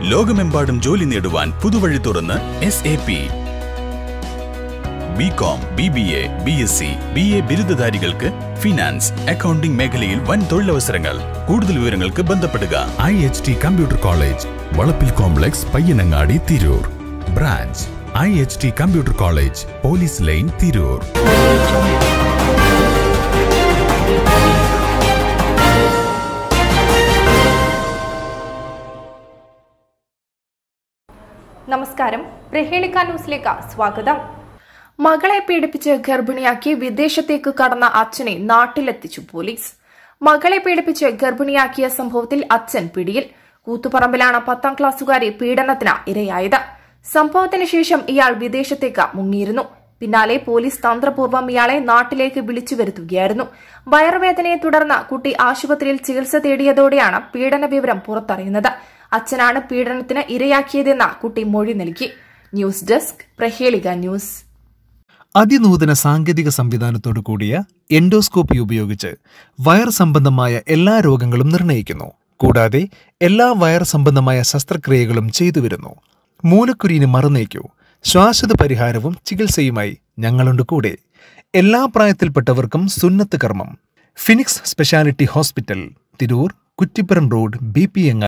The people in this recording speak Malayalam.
ലോകമെമ്പാടും ജോലി നേടുവാൻ പുതുവഴി തുറന്ന് S A P B com B B A B S C B A ബിരുദധാരികൾക്ക് ഫിനാൻസ് അക്കൗണ്ടിംഗ് മേഖലയിൽ വൻ തൊഴിലവസരങ്ങൾ കൂടുതൽ വിവരങ്ങൾക്ക് ബന്ധപ്പെടുക I H T computer college വളപ്പിൽ complex Payyanangadi Tirur branch I H T computer college police line Tirur നമസ്കാരം പ്രഹേളിക്ക ന്യൂസിലേക്ക് സ്വാഗതം മകളെ പീഡിപ്പിച്ച് ഗർഭിണിയാക്കി വിദേശത്തേക്ക് കടന്ന അച്ഛനെ നാട്ടിലെത്തിച്ചു പോലീസ് മകളെ പീഡിപ്പിച്ച് ഗർഭിണിയാക്കിയ സംഭവത്തിൽ അച്ഛൻ പിടിയിൽ കൂത്തുപറമ്പിലാണ് പത്താം ക്ലാസ്സുകാരി പീഡനത്തിന് ഇരയായത് സംഭവത്തിന് ശേഷം ഇയാൾ വിദേശത്തേക്ക് മുങ്ങിയിരുന്നു പിന്നാലെ പോലീസ് തന്ത്രപൂർവ്വം ഇയാളെ നാട്ടിലേക്ക് വിളിച്ചു വരുത്തുകയായിരുന്നു വയറുവേദനയെ തുടർന്ന് കുട്ടി ആശുപത്രിയിൽ ചികിത്സ തേടിയതോടെയാണ് പീഡന വിവരം പുറത്തറിയുന്നത് അച്ഛനാണ് പീഡനത്തിന് ഇരയാക്കിയതെന്ന് കുട്ടി മൊഴി നൽകി ന്യൂസ് ഡെസ്ക് പ്രഹേളിക ന്യൂസ് അതിനൂതന സാങ്കേതിക സംവിധാനത്തോടു കൂടിയ എൻഡോസ്കോപ്പി ഉപയോഗിച്ച് വയർ സംബന്ധമായ എല്ലാ രോഗങ്ങളും നിർണ്ണയിക്കുന്നു കൂടാതെ എല്ലാ വയർ സംബന്ധമായ ശസ്ത്രക്രിയകളും ചെയ്തുവരുന്നു മൂലക്കുരുവിന് മറുനീക്കൂ ശ്വാസത പരിഹാരവും ചികിത്സയുമായി ഞങ്ങളുണ്ട് കൂടെ എല്ലാ പ്രായത്തിൽപ്പെട്ടവർക്കും സുന്നത്ത് കർമ്മം Phoenix speciality hospital Tirur Kuttippuram road B P